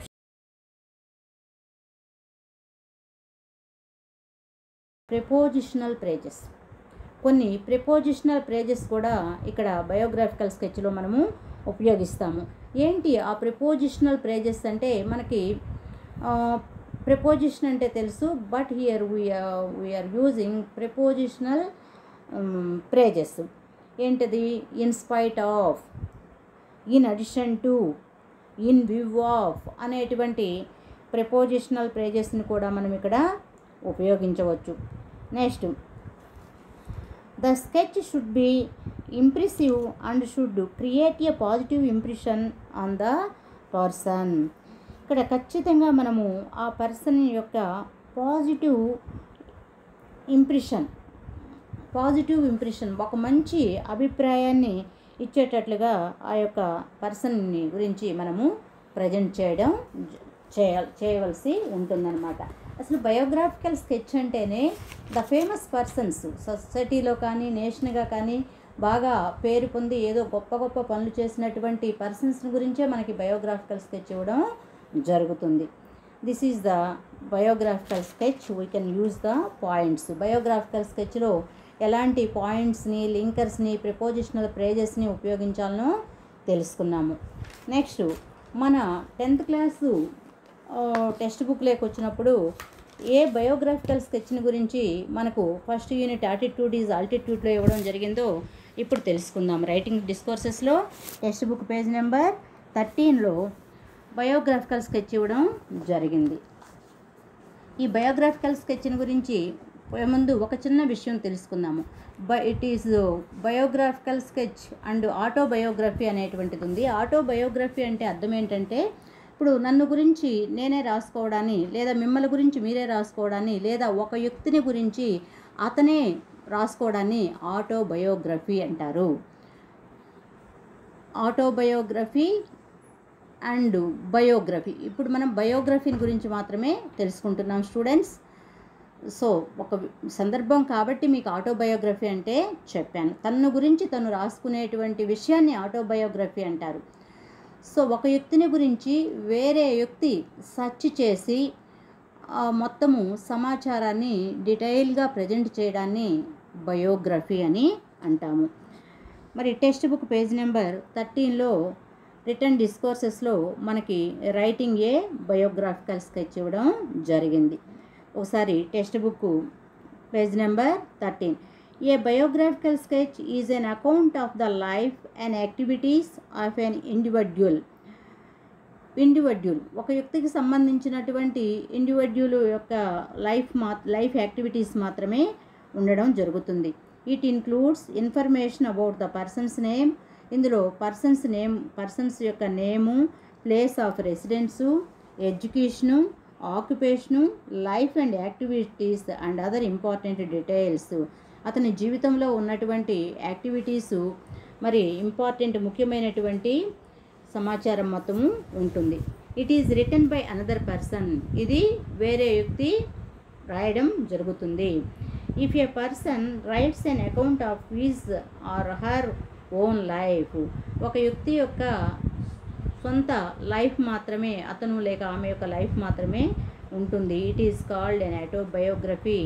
ప్రిపోజిషనల్ ప్రేజెస్ కొన్ని ప్రిపోజిషనల్ ప్రేజెస్ కూడా ఇక్కడ బయోగ్రాఫికల్ స్కెచ్లో మనము ఉపయోగిస్తాము ఏంటి ఆ ప్రిపోజిషనల్ ప్రేజెస్ అంటే మనకి ప్రిపోజిషన్ అంటే తెలుసు but here we are using prepositional phrases ఏంటది in spite of in addition to in view of అనేటువంటి ప్రిపోజిషనల్ ప్రేజెస్ని కూడా మనం ఇక్కడ ఉపయోగించవచ్చు next the sketch should be impressive and should create a positive impression on the person ఇక్కడ ఖచ్చితంగా మనము ఆ పర్సన్ యొక్క పాజిటివ్ ఇంప్రెషన్ పాజిటివ్ ఇంప్రెషన్ ఒక మంచి అభిప్రాయాన్ని ఇచ్చేటట్లుగా ఆ యొక్క పర్సన్ని గురించి మనము ప్రజెంట్ చేయడం జ- చేయ చేయవలసి ఉంటుందన్నమాట అసలు బయోగ్రాఫికల్ స్కెచ్ అంటేనే ద ఫేమస్ పర్సన్స్ సొసైటీలో కానీ నేషనల్గా కానీ బాగా పేరు పొంది ఏదో గొప్ప గొప్ప పనులు చేసినటువంటి పర్సన్స్ గురించే మనకి బయోగ్రాఫికల్ స్కెచ్ ఇవ్వడం జరుగుతుంది this is the biographical sketch we can use the points biographical స్కెచ్లో ఎలాంటి పాయింట్స్ని లింకర్స్ని ప్రిపోజిషనల్ ప్రేజెస్ని ఉపయోగించాలనో తెలుసుకున్నాము నెక్స్ట్ మన టెన్త్ క్లాసు టెక్స్ట్ బుక్లోకి వచ్చినప్పుడు ఏ బయోగ్రాఫికల్ స్కెచ్ని గురించి మనకు ఫస్ట్ యూనిట్ యాటిట్యూడ్ ఈజ్ ఆల్టిట్యూడ్లో ఇవ్వడం జరిగిందో ఇప్పుడు తెలుసుకుందాం రైటింగ్ డిస్కోర్సెస్లో టెక్స్ట్ బుక్ పేజ్ నెంబర్ థర్టీన్లో బయోగ్రాఫికల్ స్కెచ్ ఇవ్వడం జరిగింది ఈ బయోగ్రాఫికల్ స్కెచ్ని గురించి పోయే ముందు ఒక చిన్న విషయం తెలుసుకుందాము బ it is biographical sketch and autobiography అనేటువంటిది ఉంది ఆటోబయోగ్రఫీ అంటే అర్థం ఏంటంటే ఇప్పుడు నన్ను గురించి నేనే రాసుకోవడాన్ని లేదా మిమ్మల్ని గురించి మీరే రాసుకోవడాన్ని లేదా ఒక వ్యక్తిని గురించి అతనే రాసుకోవడాన్ని ఆటోబయోగ్రఫీ అంటారు ఆటోబయోగ్రఫీ అండ్ బయోగ్రఫీ ఇప్పుడు మనం బయోగ్రఫీని గురించి మాత్రమే తెలుసుకుంటున్నాం స్టూడెంట్స్ సో ఒక సందర్భం కాబట్టి మీకు ఆటోబయోగ్రఫీ అంటే చెప్పాను తన గురించి తను రాసుకునేటువంటి విషయాన్ని ఆటోబయోగ్రఫీ అంటారు సో ఒక వ్యక్తిని గురించి వేరే వ్యక్తి సెర్చ్ చేసి ఆ మొత్తము సమాచారాన్ని డీటెయిల్గా ప్రజెంట్ చేయడాన్ని బయోగ్రఫీ అని అంటాము మరి టెక్స్ట్ బుక్ పేజ్ నెంబర్ థర్టీన్లో రిటర్న్ డిస్కోర్సెస్లో మనకి రైటింగ్ ఏ బయోగ్రాఫికల్ స్కెచ్ ఇవ్వడం జరిగింది ఒకసారి text book page number thirteen a biographical sketch is an account of the life and activities of an individual individual ఒక వ్యక్తికి సంబంధించినటువంటి ఇండివిడ్యువల్ యొక్క లైఫ్ మా లైఫ్ యాక్టివిటీస్ మాత్రమే ఉండడం జరుగుతుంది it includes information about the person's name ఇందులో person's name person's యొక్క name place of residence education occupation life and activities and other important details అతని జీవితంలో ఉన్నటువంటి యాక్టివిటీసు మరి ఇంపార్టెంట్ ముఖ్యమైనటువంటి సమాచారం మొత్తము ఉంటుంది it is written by another person ఇది వేరే వ్యక్తి రాయడం జరుగుతుంది if a person writes an account of his or her own life ఒక వ్యక్తి యొక్క సొంత లైఫ్ మాత్రమే అతను లేక ఆమె యొక్క లైఫ్ మాత్రమే ఉంటుంది it is called an autobiography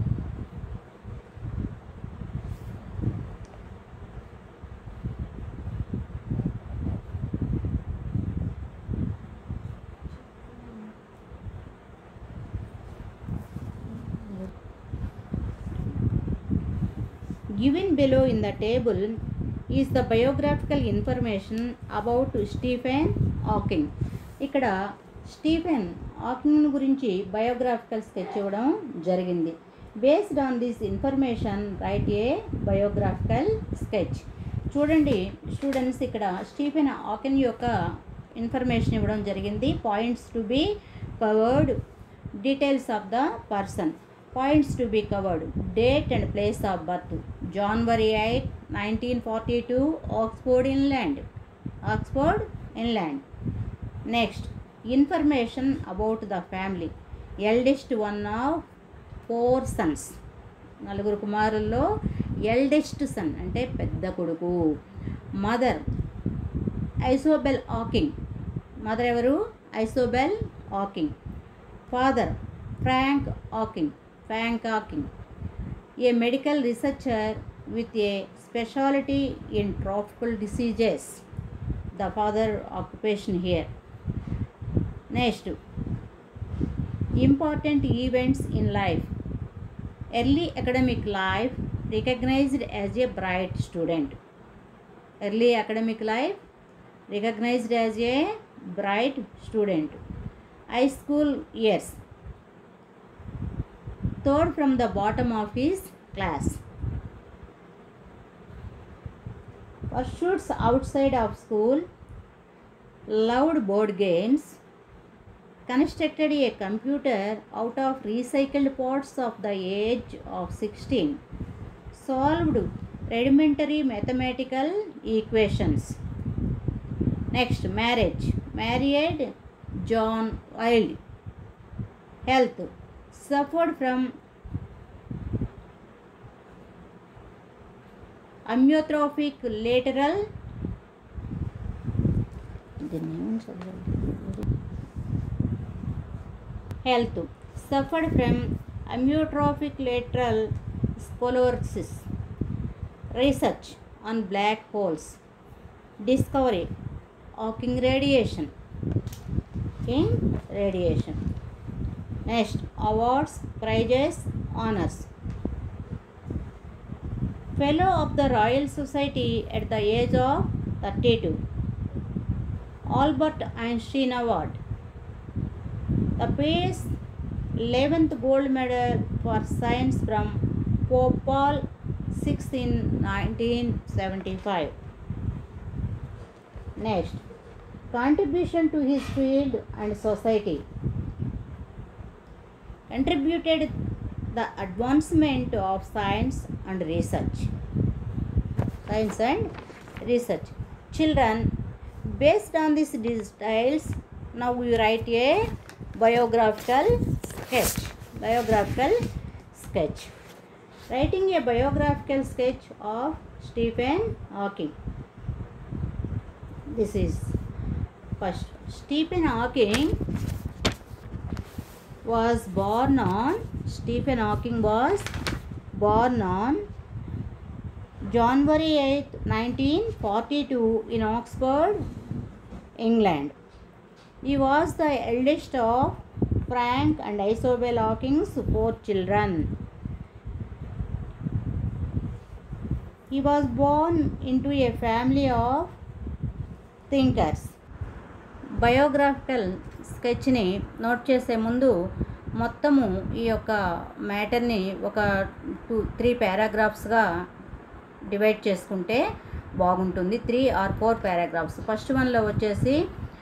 Given below in the table is the biographical information about Stephen Hawking. ఇక్కడ స్టీఫెన్ హాకింగ్ గురించి బయోగ్రాఫికల్ స్కెచ్ ఇవ్వడం జరిగింది based on this information write a biographical sketch చూడండి స్టూడెంట్స్ ఇక్కడ Stephen Hawking యొక్క information ఇవ్వడం జరిగింది points to be covered details of the person points to be covered date and place of birth January eight nineteen forty two Oxford England Oxford England next information about the family eldest one of four sons నలుగురు కుమారుల్లో eldest sun అంటే పెద్ద కొడుకు mother ఐసోబెల్ Hawking mother ఎవరు Isobel Hawking father Frank Hawking Frank Hawking a medical researcher with a speciality in tropical diseases the father occupation here next important events in life early academic life recognized as a bright student early academic life recognized as a bright student high school years third from the bottom of his class pursuits outside of school, loved board games, constructed a computer out of recycled parts of the age of 16, solved rudimentary mathematical equations. Next, marriage. Married John Wilde. Health. Suffered from amyotrophic lateral health suffered from amyotrophic lateral sclerosis research on black holes discovery Hawking radiation Hawking radiation next awards prizes honors fellow of the Royal Society at the age of 32. Albert Einstein Award. The Peace 11th gold medal for science from Pope Paul VI in 1975. Next, contribution to his field and society. Contributed the advancement of science and research. Science and research. Children, based on these details, now we write a biographical sketch. Biographical sketch. Writing a biographical sketch of Stephen Hawking. This is first. Stephen Hawking was born on Stephen Hawking was born on January 8, 1942 in Oxford, England. He was the eldest of Frank and Isobel Hawking's four children. He was born into a family of thinkers. Biographical స్కెచ్ని note చేసే ముందు మొత్తము ఈ యొక్క మ్యాటర్ని ఒక two three పారాగ్రాఫ్స్గా divide చేసుకుంటే బాగుంటుంది three or four paragraphs first వన్లో వచ్చేసి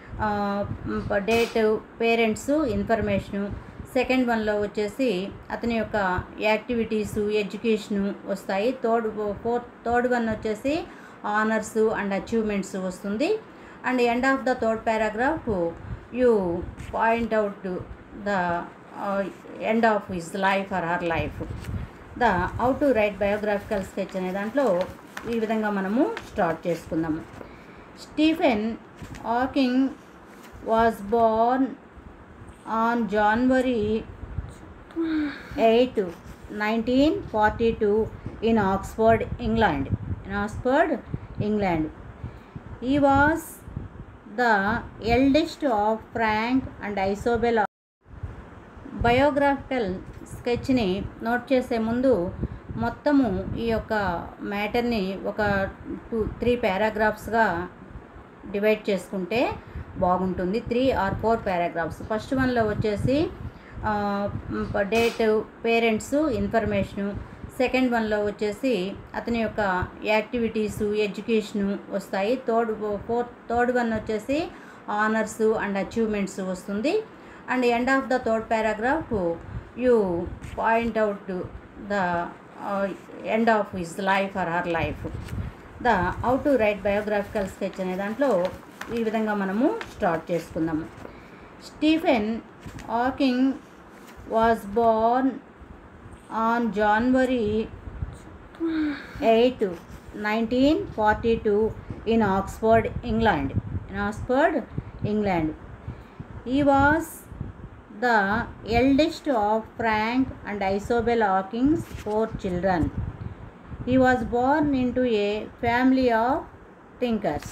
డేట్ పేరెంట్స్ ఇన్ఫర్మేషను సెకండ్ వన్లో వచ్చేసి అతని యొక్క యాక్టివిటీసు ఎడ్యుకేషను వస్తాయి థర్డ్ ఫోర్త్ థర్డ్ వన్ వచ్చేసి ఆనర్స్ అండ్ అచీవ్మెంట్స్ వస్తుంది and end of the third paragraph you point out the end of his life or her life the how to write biographical sketch అనే దాంట్లో ఈ విధంగా మనము start చేసుకుందాము Stephen Hawking was born on January eight nineteen forty two in Oxford England in Oxford England He was the eldest of Frank and Isobel. Biographical స్కెచ్ని note చేసే ముందు మొత్తము ఈ యొక్క మ్యాటర్ని ఒక టూ త్రీ పారాగ్రాఫ్స్గా డివైడ్ చేసుకుంటే బాగుంటుంది three or four paragraphs first వన్లో వచ్చేసి డేట్ పేరెంట్స్ ఇన్ఫర్మేషను సెకండ్ వన్లో వచ్చేసి అతని యొక్క యాక్టివిటీసు ఎడ్యుకేషను వస్తాయి థర్డ్ ఫోర్త్ థర్డ్ వన్ వచ్చేసి ఆనర్స్ అండ్ అచీవ్మెంట్స్ వస్తుంది and end of the third paragraph you point out the end of his life or her life the how to write biographical sketch అనే దాంట్లో ఈ విధంగా మనము start చేసుకుందాము Stephen Hawking was born on January eight nineteen forty two in Oxford England in Oxford England he was the eldest of Frank and ఐసోబెల్ Hawking's four children he was born in to a family of thinkers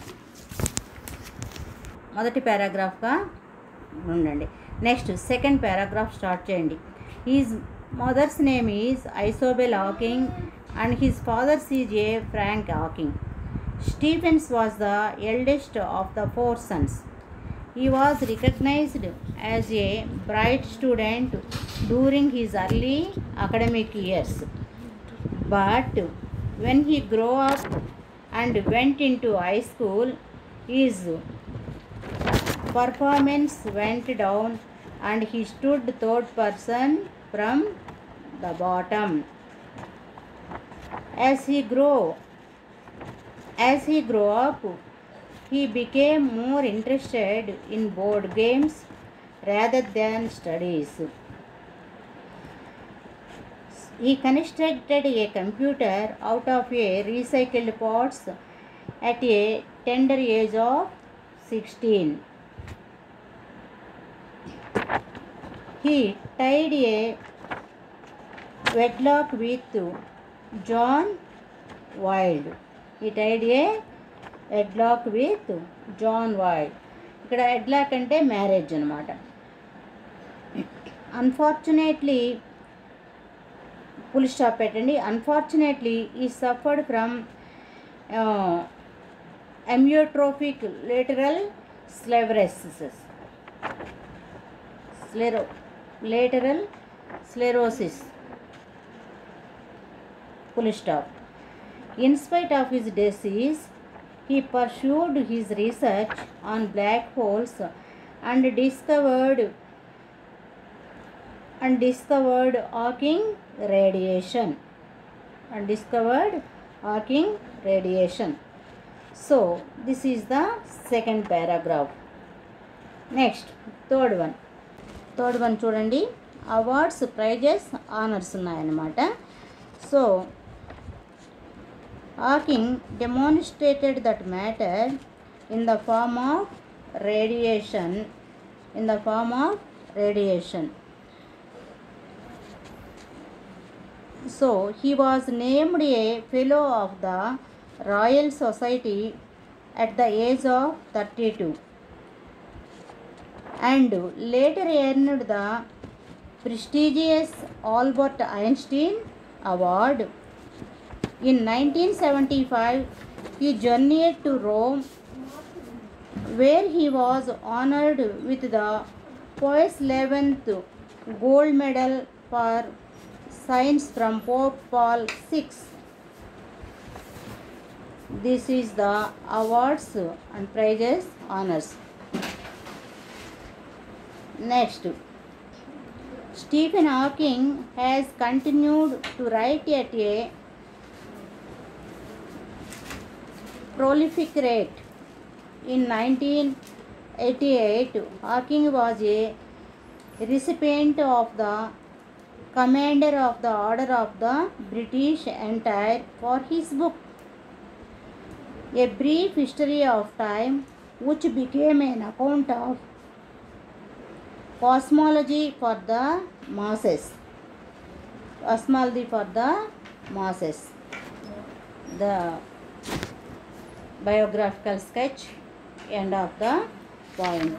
మొదటి పారాగ్రాఫ్గా ఉండండి next second paragraph start చేయండి his mother's name is Isobel Hawking and his father's is a Frank Hawking Stephen's was the eldest of the four sons He was recognized as a bright student during his early academic years. But when he grew up and went into high school, his performance went down and he stood third person from the bottom. As he grew as he grew up, he became more interested in board games rather than studies. He constructed a computer out of a recycled parts at a tender age of 16. He tied a wedlock with John Wilde. He tied a wedlock with Jane Wilde ఇక్కడ wedlock అంటే marriage అనమాట unfortunately full stop పెట్టండి unfortunately he suffered from amyotrophic lateral sclerosis sclero lateral sclerosis full stop in spite of his disease he pursued his research on black holes and discovered and discovered Hawking radiation and discovered Hawking radiation so this is the second paragraph next third one third one చూడండి awards prizes honours ఉన్నాయన్నమాట so Hawking demonstrated that matter in the form of radiation in the form of radiation so he was named a fellow of the royal society at the age of 32 and later earned the prestigious albert einstein award in 1975, he journeyed to Rome, where he was honored with the Pius XI gold medal for science from Pope Paul VI. This is the awards and prizes honors. Next, Stephen Hawking has continued to write at a prolific rate. In 1988, Hawking was a recipient of the Commander of the Order of the British Empire for his book A Brief History of Time, which became an account of cosmology for the masses. Cosmology for the masses. The biographical sketch end of the point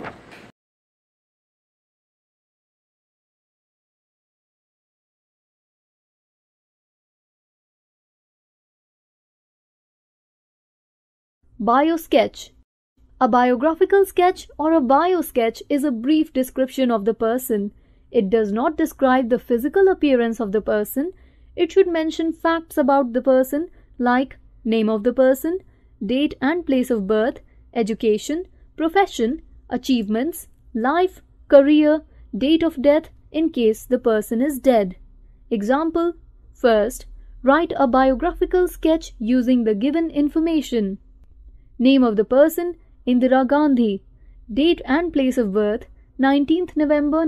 Bio sketch A biographical sketch or a bio sketch is a brief description of the person. It does not describe the physical appearance of the person. It should mention facts about the person like name of the person, date and place of birth, education, profession, achievements, life, career, date of death in case the person is dead. Example First, write a biographical sketch using the given information. Name of the person Indira Gandhi. Date and place of birth 19th November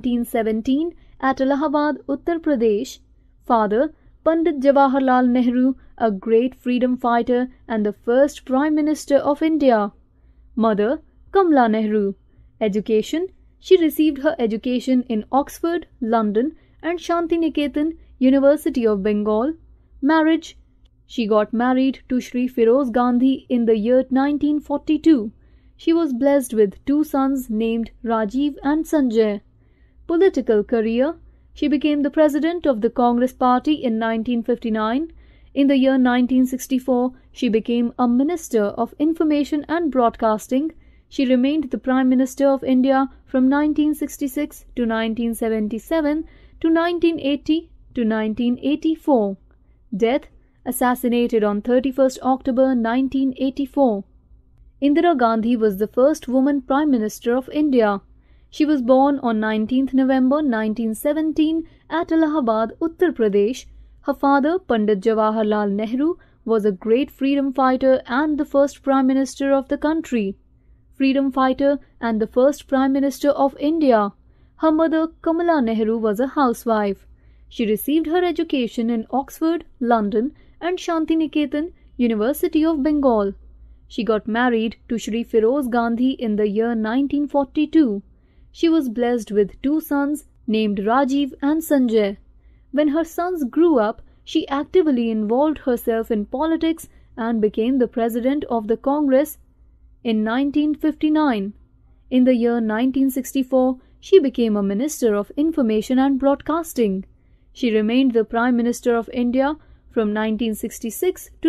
1917 at Allahabad, Uttar Pradesh. Father Pandit Jawaharlal Nehru, a great freedom fighter and the first Prime Minister of India. Mother Kamla Nehru. Education She received her education in Oxford, London, and Shantiniketan, University of Bengal. Marriage She got married to Sri Firoz Gandhi in the year 1942. She was blessed with two sons named Rajiv and Sanjay. Political career She became the president of the Congress Party in 1959. In the year 1964, she became a Minister of Information and Broadcasting. She remained the Prime Minister of India from 1966 to 1977 to 1980 to 1984. Death assassinated on 31st October 1984. Indira Gandhi was the first woman Prime Minister of India. She was born on 19th November 1917 at Allahabad, Uttar Pradesh. Her father, Pandit Jawaharlal Nehru, was a great freedom fighter and the first Prime Minister of the country. Freedom fighter and the first Prime Minister of India. Her mother, Kamala Nehru, was a housewife. She received her education in Oxford, London, and Shantiniketan, University of Bengal. She got married to Sri Firoz Gandhi in the year 1942. She was blessed with two sons named Rajiv and Sanjay. When her sons grew up, she actively involved herself in politics and became the president of the Congress in 1959. In the year 1964, she became a Minister of Information and Broadcasting. She remained the Prime Minister of India from 1966 to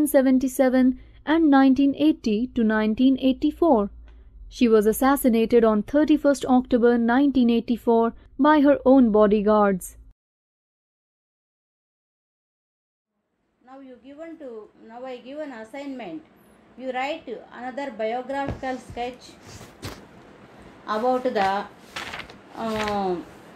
1977 and 1980 to 1984. She was assassinated on 31st October 1984 by her own bodyguards. Now you given to now I give an assignment. You write another biographical sketch about the uh,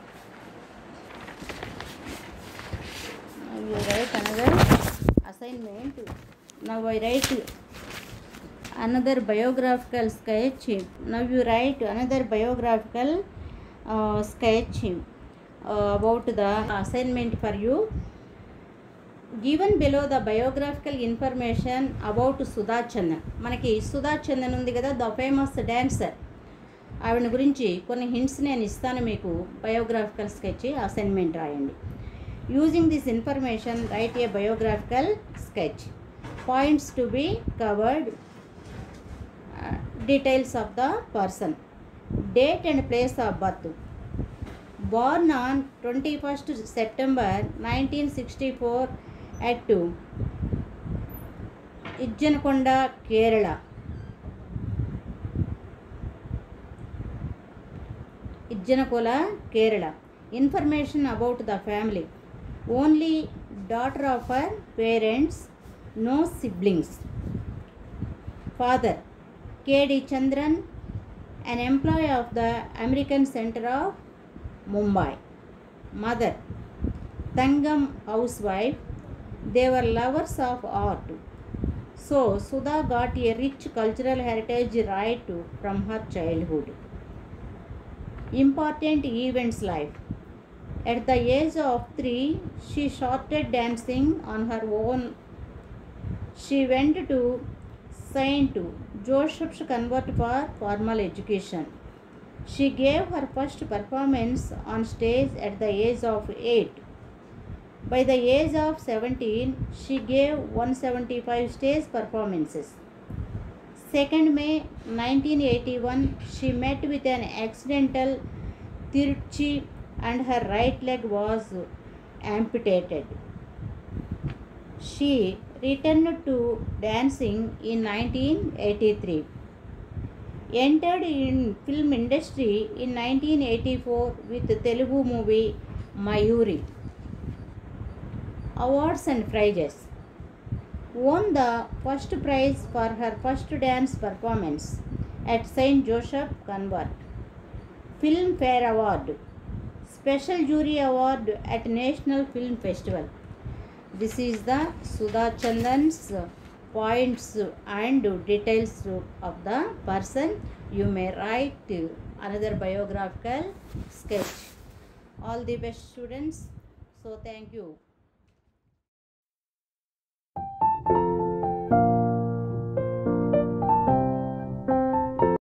now you write another assignment. Now I write another biographical sketch. Now you write another biographical uh, sketch uh, about the assignment for you. Given below the biographical information about Sudha Chandan మనకి సుధా చందన్ ఉంది కదా the famous dancer ఆవిడ గురించి కొన్ని hints నేను ఇస్తాను మీకు biographical sketch assignment రాయండి using this information write a biographical sketch points to be covered details of the person date and place of birth born on 21st September 1964 at Ijjanakonda, Kerala. Ijjanakola, Kerala. Information about the family. Only daughter of her parents, no siblings. Father K.D. Chandran, an employee of the American Center of Mumbai. Mother Tangam housewife. They were lovers of art. So Sudha got a rich cultural heritage right from her childhood. Important events life. At the age of three, she started dancing on her own. She went to Saint Joseph's convent for formal education. She gave her first performance on stage at the age of 8. By the age of 17, she gave 175 stage performances. 2nd May 1981, she met with an accidental Tiruchi and her right leg was amputated. She returned to dancing in 1983. entered in film industry in 1984 with Telugu movie Mayuri. Awards and prizes. Won the first prize for her first dance performance at St. Joseph Convent. Filmfare Award. Special Jury Award at National Film Festival. This is the Sudha Chandan's points and details of the person. You may write another biographical sketch. All the best students. So thank you.